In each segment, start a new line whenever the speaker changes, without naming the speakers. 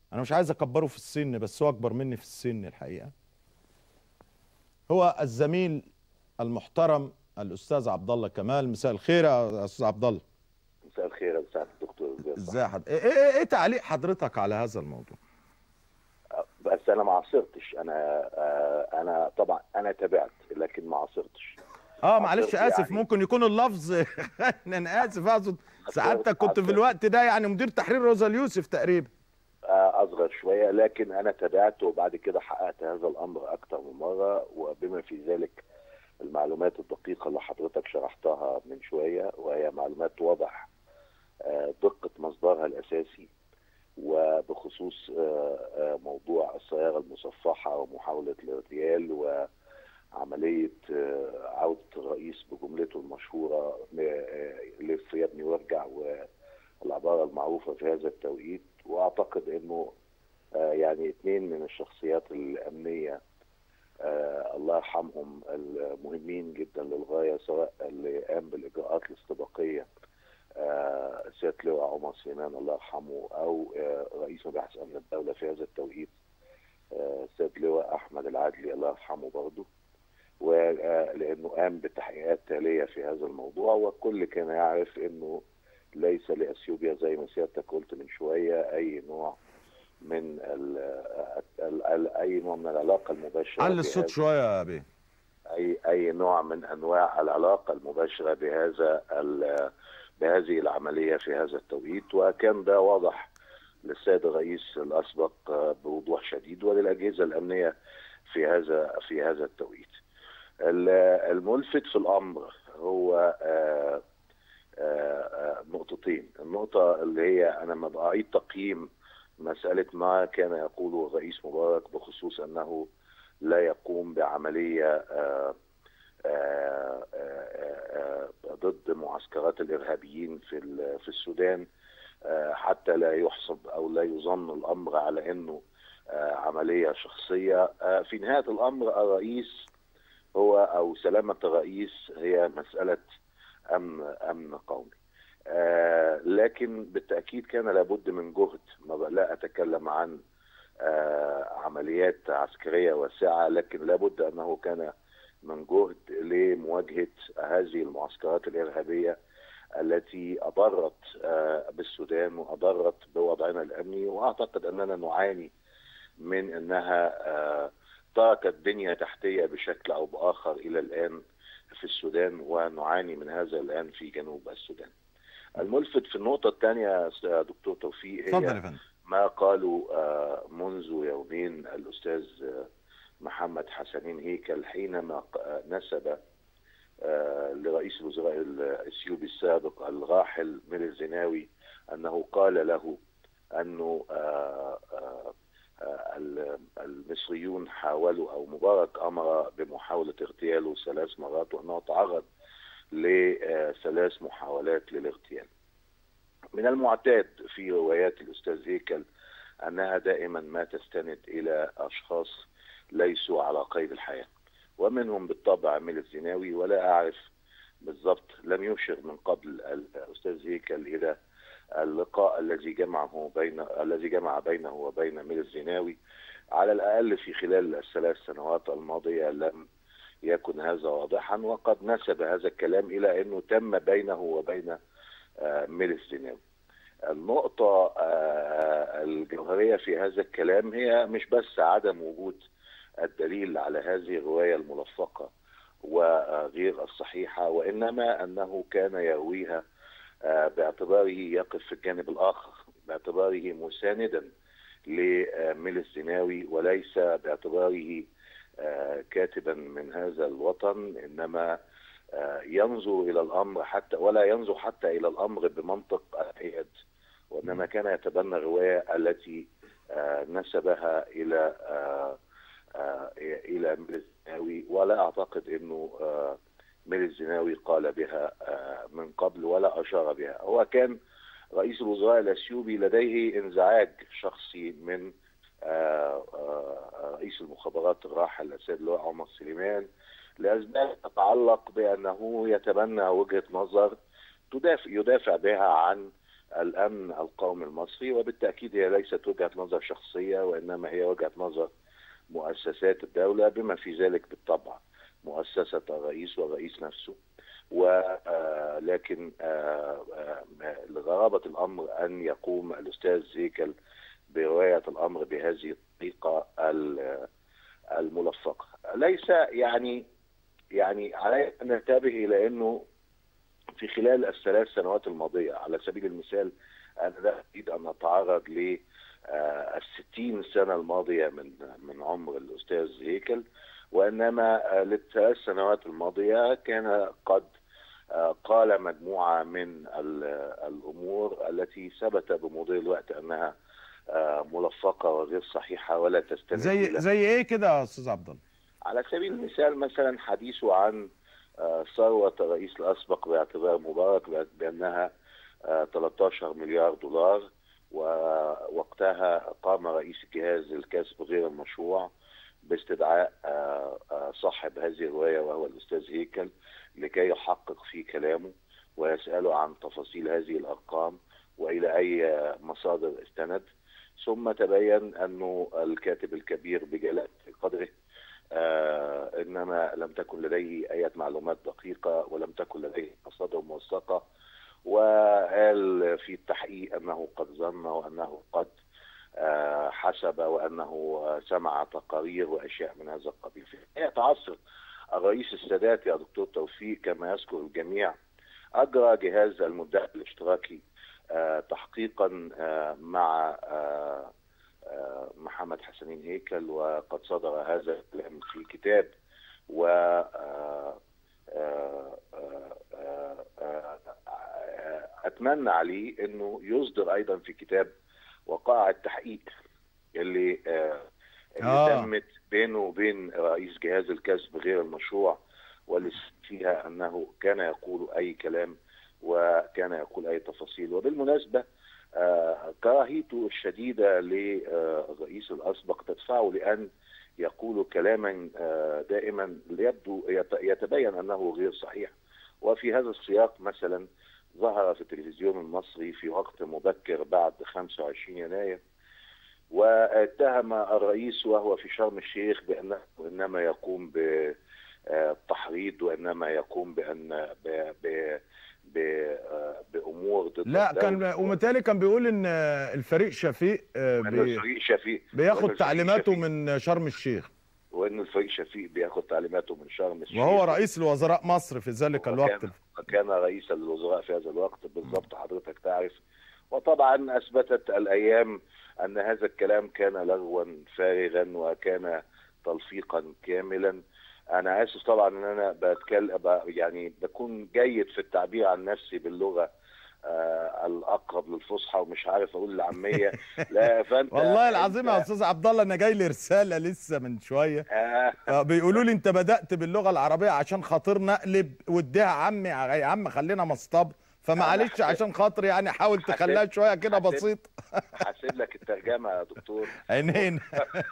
انا مش عايز اكبره في السن بس هو اكبر مني في السن الحقيقه هو الزميل المحترم الاستاذ عبد الله كمال مساء الخير يا استاذ عبد الله
مساء الخير يا استاذ الدكتور
ازاي حد... ايه ايه ايه تعليق حضرتك على هذا الموضوع
بس انا ما عاصرتش انا آه، انا طبعا انا تابعت لكن ما عاصرتش
اه معلش
عصرت
اسف
يعني.
ممكن يكون اللفظ انا اسف اقصد سعادتك كنت في
عصرت.
الوقت ده يعني مدير تحرير روزا اليوسف تقريبا
آه، اصغر شويه لكن انا تابعت وبعد كده حققت هذا الامر اكثر من مره وبما في ذلك المعلومات الدقيقه اللي حضرتك شرحتها من شويه وهي معلومات واضح آه، دقه مصدرها الاساسي وبخصوص آه، آه، موضوع السياره المصفحه ومحاوله الاغتيال وعمليه آه، عوده الرئيس بجملته المشهوره آه، لف يا ابني وارجع والعباره المعروفه في هذا التوقيت واعتقد انه آه، يعني اثنين من الشخصيات الامنيه آه، الله يرحمهم المهمين جدا للغايه سواء اللي قام بالاجراءات الاستباقيه آه، سياده لواء عمر سليمان الله يرحمه او آه، رئيس مباحث امن الدوله في هذا التوقيت آه، سياده لواء احمد العدلي الله يرحمه برضه ولانه قام بتحقيقات تاليه في هذا الموضوع والكل كان يعرف انه ليس لاثيوبيا زي ما سيادتك قلت من شويه اي نوع من ال ال ال اي نوع من العلاقه المباشره
علي
بهذا-
الصوت شويه يا بيه
اي اي نوع من انواع العلاقه المباشره بهذا ال- بهذه العمليه في هذا التوقيت وكان ده واضح للسيد الرئيس الاسبق آه، بوضوح شديد وللاجهزه الامنيه في هذا في هذا التوقيت. ال- الملفت في الامر هو آه، آه، آه، نقطتين، النقطه اللي هي انا لما بعيد تقييم مساله ما كان يقوله الرئيس مبارك بخصوص انه لا يقوم بعمليه آه، آه، آه، آه، ضد معسكرات الارهابيين في ال- في السودان آه، حتى لا يحسب او لا يظن الامر على انه آه، عمليه شخصيه آه، في نهايه الامر الرئيس هو او سلامه الرئيس هي مساله امن امن قومي آه، لكن بالتاكيد كان لابد من جهد ما بق- لا اتكلم عن آه، عمليات عسكريه واسعه لكن لابد انه كان من جهد لمواجهه هذه المعسكرات الارهابيه التي اضرت آه، بالسودان واضرت بوضعنا الامني واعتقد اننا نعاني من انها آه، تركت بنيه تحتيه بشكل او باخر الى الان في السودان ونعاني من هذا الان في جنوب السودان. الملفت في النقطه الثانيه يا دكتور توفيق هي
اتفضل يا فندم
ما قالوا آه، منذ يومين الأستاذ آه، محمد حسنين هيكل حينما ق- آه، نسب آه، لرئيس الوزراء الأثيوبي السابق الراحل مير الزناوي أنه قال له أنه آه، آه، آه، ال- المصريون حاولوا أو مبارك أمر بمحاولة اغتياله ثلاث مرات وأنه تعرض لثلاث محاولات للاغتيال من المعتاد في روايات الأستاذ هيكل أنها دائما ما تستند إلى أشخاص ليسوا على قيد الحياة ومنهم بالطبع ميل الزناوي ولا أعرف بالضبط لم يشر من قبل الأستاذ هيكل إلى اللقاء الذي جمعه بين الذي جمع بينه وبين ميل الزناوي على الأقل في خلال الثلاث سنوات الماضية لم يكن هذا واضحا وقد نسب هذا الكلام إلى أنه تم بينه وبين آه، ميل الزناوي النقطة آه، الجوهرية في هذا الكلام هي مش بس عدم وجود الدليل على هذه الرواية الملفقة وغير الصحيحة وإنما أنه كان يرويها آه، باعتباره يقف في الجانب الآخر باعتباره مساندا لميل الزناوي وليس باعتباره آه، كاتبا من هذا الوطن إنما آه، ينظر الى الامر حتى ولا ينظر حتى الى الامر بمنطق الحياد وانما كان يتبنى الروايه التي آه، نسبها الى آه، آه، الى ميل الزناوي ولا اعتقد انه آه، ميل الزناوي قال بها آه، من قبل ولا اشار بها هو كان رئيس الوزراء الاثيوبي لديه انزعاج شخصي من آه، آه، رئيس المخابرات الراحل السيد لواء عمر سليمان لاسباب تتعلق بانه يتبنى وجهه نظر تدافع يدافع بها عن الامن القومي المصري وبالتاكيد هي ليست وجهه نظر شخصيه وانما هي وجهه نظر مؤسسات الدوله بما في ذلك بالطبع مؤسسه الرئيس والرئيس نفسه ولكن لغرابه الامر ان يقوم الاستاذ زيكل بروايه الامر بهذه الطريقه الملفقه ليس يعني يعني علينا ان ننتبه الى انه في خلال الثلاث سنوات الماضيه على سبيل المثال انا لا اريد ان اتعرض ل الستين سنه الماضيه من من عمر الاستاذ هيكل وانما للثلاث سنوات الماضيه كان قد قال مجموعه من الامور التي ثبت بمضي الوقت انها ملفقه وغير صحيحه ولا تستند
زي زي ايه كده يا استاذ عبد الله؟
على سبيل المثال مثلا حديثه عن ثروه الرئيس الاسبق باعتبار مبارك بانها 13 مليار دولار ووقتها قام رئيس جهاز الكسب غير المشروع باستدعاء صاحب هذه الروايه وهو الاستاذ هيكل لكي يحقق في كلامه ويساله عن تفاصيل هذه الارقام والى اي مصادر استند ثم تبين انه الكاتب الكبير بجلاله قدره آه انما لم تكن لديه اي معلومات دقيقه ولم تكن لديه مصادر موثقه وقال في التحقيق انه قد ظن وانه قد آه حسب وانه سمع تقارير واشياء من هذا القبيل في تعصر الرئيس السادات يا دكتور توفيق كما يذكر الجميع اجرى جهاز المدعي الاشتراكي آه تحقيقا مع محمد حسنين هيكل وقد صدر هذا الكلام في كتاب و اتمنى عليه انه يصدر ايضا في كتاب وقائع التحقيق اللي اللي آه. تمت بينه وبين رئيس جهاز الكسب غير المشروع واللي فيها انه كان يقول اي كلام وكان يقول اي تفاصيل وبالمناسبه آه كراهيته الشديده للرئيس الاسبق تدفعه لان يقول كلاما آه دائما يبدو يتبين انه غير صحيح وفي هذا السياق مثلا ظهر في التلفزيون المصري في وقت مبكر بعد 25 يناير واتهم الرئيس وهو في شرم الشيخ بانه انما يقوم بالتحريض وانما يقوم بان ب ب بامور ضد
لا كان ومتهيألي كان بيقول ان الفريق شفيق
بي الفريق شفيق
بياخد تعليماته من شرم الشيخ
وان الفريق شفيق بياخد تعليماته من شرم الشيخ
وهو رئيس الوزراء مصر في ذلك الوقت
كان رئيس الوزراء في هذا الوقت بالضبط حضرتك تعرف وطبعا اثبتت الايام ان هذا الكلام كان لغوا فارغا وكان تلفيقا كاملا انا اسف طبعا ان انا بتكلم يعني بكون جيد في التعبير عن نفسي باللغه آه الاقرب للفصحى ومش عارف اقول العاميه لا فانت
والله العظيم يا استاذ عبد الله انا جاي لي رساله لسه من شويه آه. بيقولوا لي انت بدات باللغه العربيه عشان خاطرنا اقلب واديها عمي يا عم خلينا مصطبه فمعلش عشان خاطر يعني حاول تخليها شويه كده بسيط
هسيب لك الترجمه يا دكتور
عينين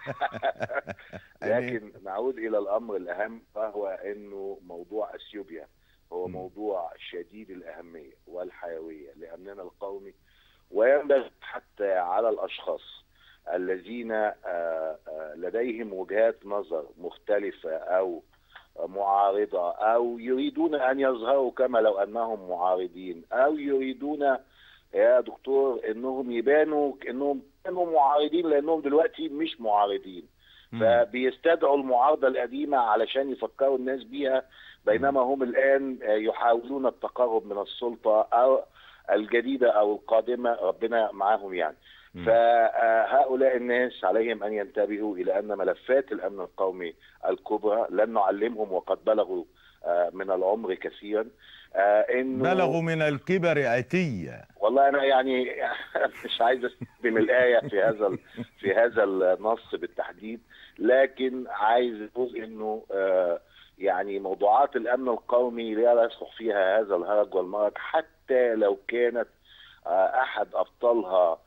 لكن نعود الى الامر الاهم وهو انه موضوع اثيوبيا هو موضوع شديد الاهميه والحيويه لامننا القومي وينبغي حتى على الاشخاص الذين لديهم وجهات نظر مختلفه او معارضة أو يريدون أن يظهروا كما لو أنهم معارضين أو يريدون يا دكتور أنهم يبانوا أنهم كانوا معارضين لأنهم دلوقتي مش معارضين فبيستدعوا المعارضة القديمة علشان يفكروا الناس بيها بينما هم الآن يحاولون التقرب من السلطة أو الجديدة أو القادمة ربنا معاهم يعني فهؤلاء الناس عليهم ان ينتبهوا الى ان ملفات الامن القومي الكبرى لن نعلمهم وقد بلغوا من العمر كثيرا
انه بلغوا من الكبر عتيه
والله انا يعني مش عايز استخدم الايه في هذا في هذا النص بالتحديد لكن عايز اقول انه يعني موضوعات الامن القومي لا يصلح فيها هذا الهرج والمرج حتى لو كانت احد ابطالها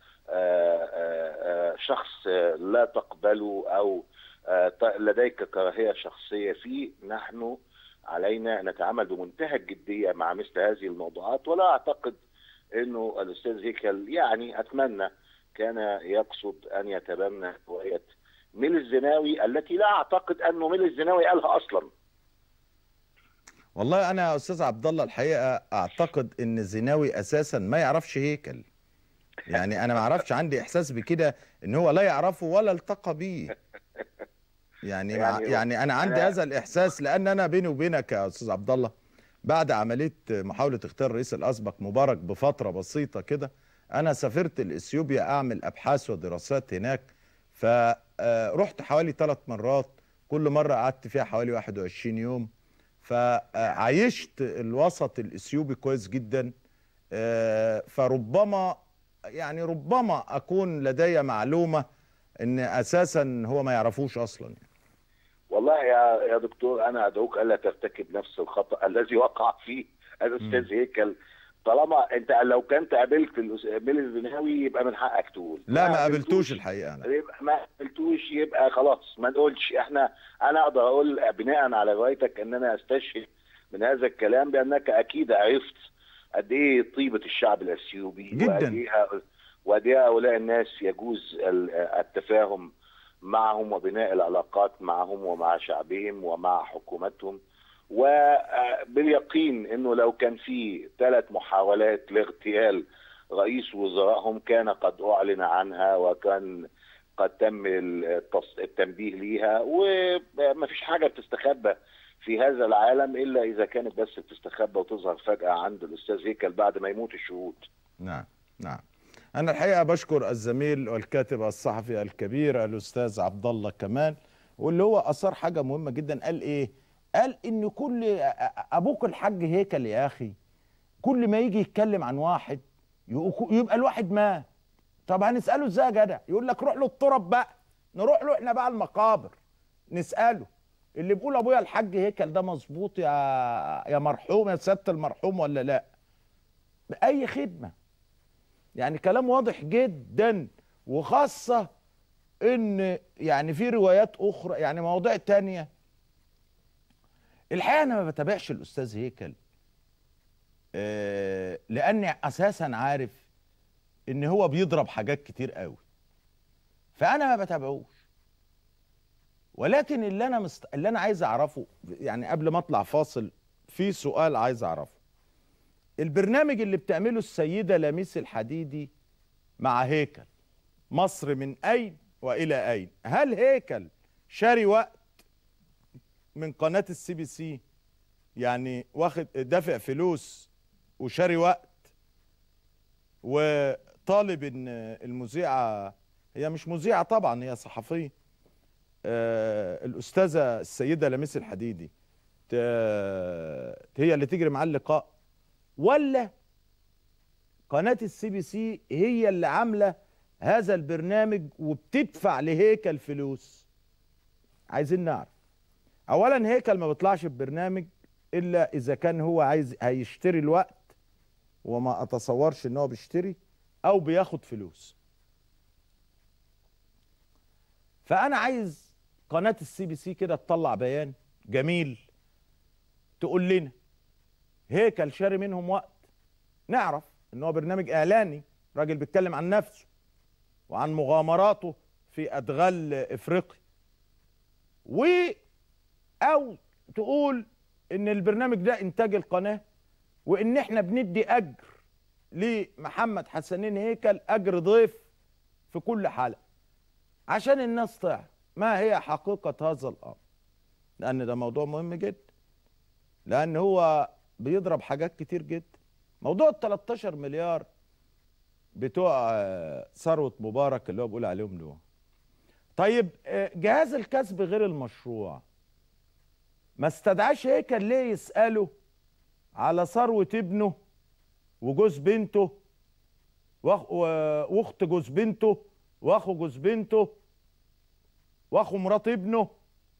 شخص لا تقبله او لديك كراهيه شخصيه فيه نحن علينا ان نتعامل بمنتهى الجديه مع مثل هذه الموضوعات ولا اعتقد انه الاستاذ هيكل يعني اتمنى كان يقصد ان يتبنى روايه ميل الزناوي التي لا اعتقد انه ميل الزناوي قالها اصلا
والله انا يا استاذ عبد الله الحقيقه اعتقد ان الزناوي اساسا ما يعرفش هيكل يعني انا ما اعرفش عندي احساس بكده ان هو لا يعرفه ولا التقى بيه يعني يعني, يعني انا عندي هذا الاحساس لان انا بيني وبينك يا استاذ عبد الله بعد عمليه محاوله اختيار الرئيس الاسبق مبارك بفتره بسيطه كده انا سافرت لاثيوبيا اعمل ابحاث ودراسات هناك فرحت حوالي ثلاث مرات كل مره قعدت فيها حوالي 21 يوم فعايشت الوسط الاثيوبي كويس جدا فربما يعني ربما اكون لدي معلومه ان اساسا هو ما يعرفوش اصلا
والله يا يا دكتور انا ادعوك الا ترتكب نفس الخطا الذي وقع فيه الاستاذ هيكل طالما انت لو كنت قابلت ميل الزناوي يبقى من حقك تقول
لا ما قابلتوش الحقيقه انا
يبقى ما قابلتوش يبقى خلاص ما نقولش احنا انا اقدر اقول بناء على روايتك ان انا استشهد من هذا الكلام بانك اكيد عرفت قد ايه طيبه الشعب الاثيوبي
جدا
وقد ايه هؤلاء الناس يجوز التفاهم معهم وبناء العلاقات معهم ومع شعبهم ومع حكومتهم وباليقين انه لو كان في ثلاث محاولات لاغتيال رئيس وزرائهم كان قد اعلن عنها وكان قد تم التنبيه ليها وما فيش حاجه بتستخبى في هذا العالم الا اذا كانت بس بتستخبى وتظهر فجاه عند الاستاذ هيكل بعد ما يموت الشهود.
نعم نعم. انا الحقيقه بشكر الزميل والكاتب الصحفي الكبير الاستاذ عبد الله كمال واللي هو اثار حاجه مهمه جدا قال ايه؟ قال ان كل ابوك الحاج هيكل يا اخي كل ما يجي يتكلم عن واحد يبقى الواحد مات طب هنساله ازاي يا جدع يقول لك روح له التراب بقى نروح له احنا بقى المقابر نساله اللي بيقول ابويا الحاج هيكل ده مظبوط يا يا مرحوم يا سياده المرحوم ولا لا باي خدمه يعني كلام واضح جدا وخاصه ان يعني في روايات اخرى يعني مواضيع تانية الحقيقه انا ما بتابعش الاستاذ هيكل آه لاني اساسا عارف ان هو بيضرب حاجات كتير قوي فانا ما بتابعوش ولكن اللي انا مست... اللي انا عايز اعرفه يعني قبل ما اطلع فاصل في سؤال عايز اعرفه البرنامج اللي بتعمله السيده لميس الحديدي مع هيكل مصر من اين والى اين هل هيكل شاري وقت من قناه السي بي سي يعني واخد دافع فلوس وشاري وقت وطالب ان المذيعه هي مش مذيعه طبعا هي صحفيه آه الاستاذه السيده لميس الحديدي هي اللي تجري معاه اللقاء ولا قناه السي بي سي هي اللي عامله هذا البرنامج وبتدفع لهيكل فلوس عايزين نعرف اولا هيكل ما بيطلعش ببرنامج الا اذا كان هو عايز هيشتري الوقت وما اتصورش ان هو بيشتري او بياخد فلوس فانا عايز قناه السي بي سي كده تطلع بيان جميل تقول لنا هيكل شاري منهم وقت نعرف ان هو برنامج اعلاني راجل بيتكلم عن نفسه وعن مغامراته في ادغال افريقيا و او تقول ان البرنامج ده انتاج القناه وان احنا بندي اجر لمحمد حسنين هيكل اجر ضيف في كل حلقه عشان الناس تعرف ما هي حقيقه هذا الامر لان ده موضوع مهم جدا لان هو بيضرب حاجات كتير جدا موضوع ال 13 مليار بتوع ثروه مبارك اللي هو بيقول عليهم دول طيب جهاز الكسب غير المشروع ما استدعاش هيكل ليه يساله على ثروه ابنه وجوز بنته واخت جوز بنته واخو جوز بنته واخو مرات ابنه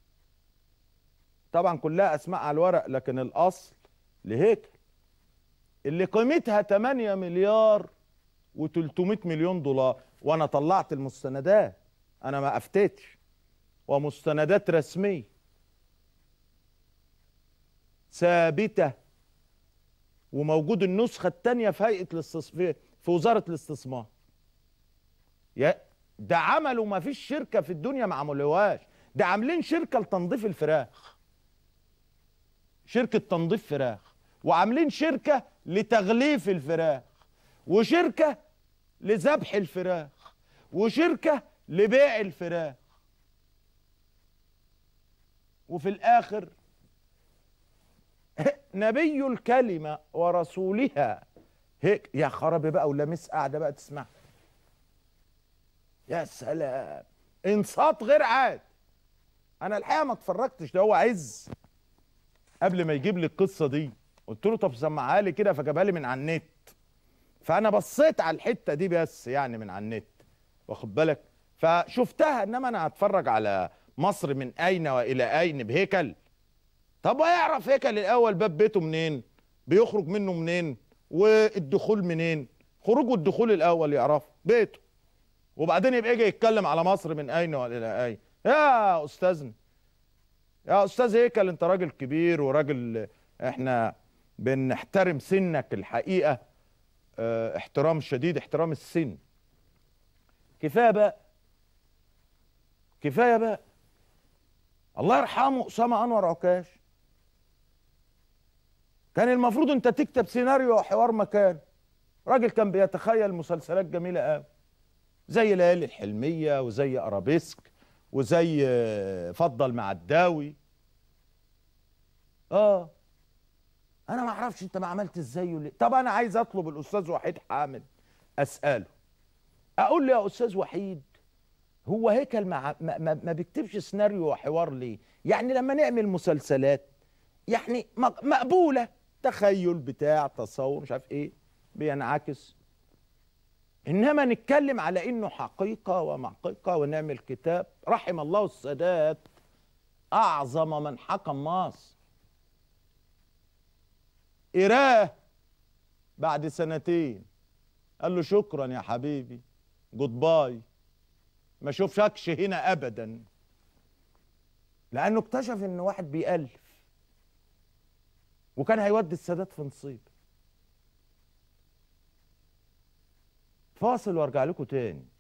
طبعا كلها اسماء على الورق لكن الاصل لهيكل اللي قيمتها 8 مليار و300 مليون دولار وانا طلعت المستندات انا ما افتتش ومستندات رسميه ثابته وموجود النسخه الثانيه في هيئه الاستصفاء في وزاره الاستثمار يا ده عملوا ما فيش شركه في الدنيا ما عملوهاش ده عاملين شركه لتنظيف الفراخ شركه تنظيف فراخ وعاملين شركه لتغليف الفراخ وشركه لذبح الفراخ وشركه لبيع الفراخ وفي الاخر نبي الكلمه ورسولها هيك يا خرابي بقى ولمس قاعده بقى تسمع يا سلام انصات غير عاد انا الحقيقه ما اتفرجتش ده هو عز قبل ما يجيب لي القصه دي قلت له طب سمعها لي كده فجابها لي من على النت فانا بصيت على الحته دي بس يعني من على النت واخد بالك فشفتها انما انا هتفرج على مصر من اين والى اين بهيكل طب ويعرف هيكل الاول باب بيته منين بيخرج منه منين والدخول منين خروج والدخول الاول يعرف بيته وبعدين يبقى يجي يتكلم على مصر من اين والى اين يا استاذنا يا استاذ هيكل انت راجل كبير وراجل احنا بنحترم سنك الحقيقه اه احترام شديد احترام السن كفايه بقى كفايه بقى الله يرحمه اسامه انور عكاش كان المفروض انت تكتب سيناريو وحوار مكان راجل كان بيتخيل مسلسلات جميله قوي زي ليالي الحلميه وزي ارابيسك وزي فضل مع الداوي اه انا ما اعرفش انت ما عملت ازاي ليه طب انا عايز اطلب الاستاذ وحيد حامد اساله اقول له يا استاذ وحيد هو هيكل ما, ما, ما بيكتبش سيناريو وحوار ليه يعني لما نعمل مسلسلات يعني مقبوله تخيل بتاع تصور مش عارف ايه بينعكس انما نتكلم على انه حقيقه ومحققه ونعمل كتاب رحم الله السادات اعظم من حكم مصر قراه بعد سنتين قال له شكرا يا حبيبي جود باي ما اشوفكش هنا ابدا لانه اكتشف ان واحد بيألف وكان هيودي السادات في نصيب فاصل وارجع لكم تاني